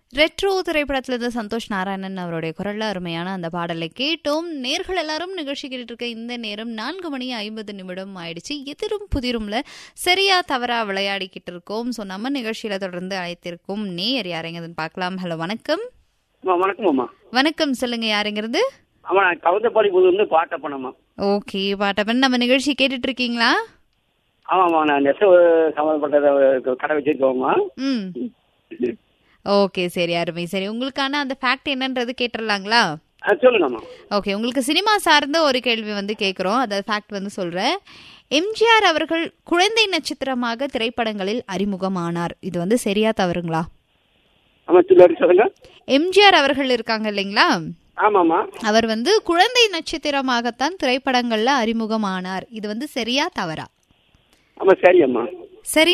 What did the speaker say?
retro திரைப்படத்துல இருந்து சந்தோஷ் நாராயணன் அவருடைய குரல்ல அருமையான அந்த பாடலை கேட்டோம் நேர்கள் எல்லாரும் நிகழ்ச்சி கேட்டுட்டு இருக்க இந்த நேரம் நான்கு மணி ஐம்பது நிமிடம் ஆயிடுச்சு எதிரும் புதிரும்ல சரியா தவறா விளையாடிக்கிட்டு இருக்கோம் ஸோ நம்ம நிகழ்ச்சியில தொடர்ந்து அழைத்திருக்கும் நேயர் யாரைங்கன்னு பார்க்கலாம் ஹலோ வணக்கம் அம்மா வணக்கம் அம்மா வணக்கம் சொல்லுங்க யாருங்கிறது அம்மா நான் கவுந்தப்பாடி புது வந்து பாட்டப்பனம்மா ஓகே பாட்டப்பன் நம்ம நிகழ்ச்சி கேட்டுட்டு இருக்கீங்களா ஆமாம்மா நான் நெசவு சம்மந்தப்பட்ட கடை வச்சிருக்கோம்மா ம் ஓகே சரி அருமை சரி உங்களுக்கான அந்த ஃபேக்ட் என்னன்றது கேட்டுடலாங்களா ஆ, சொல்லுங்கம்மா ஓகே உங்களுக்கு சினிமா சார்ந்த ஒரு கேள்வி வந்து கேட்குறோம் அந்த ஃபேக்ட் வந்து சொல்கிறேன் எம்ஜிஆர் அவர்கள் குழந்தை நட்சத்திரமாக திரைப்படங்களில் அறிமுகமானார் இது வந்து சரியா தவறுங்களா ஆமா சொல்லி சொல்லுங்க எம்ஜிஆர் அவர்கள் இருக்காங்க இல்லைங்களா ஆமாம்மா அவர் வந்து குழந்தை நட்சத்திரமாகத்தான் திரைப்படங்கள்ல அறிமுகமானார் இது வந்து சரியா தவறா ஆமா சரி அம்மா சரி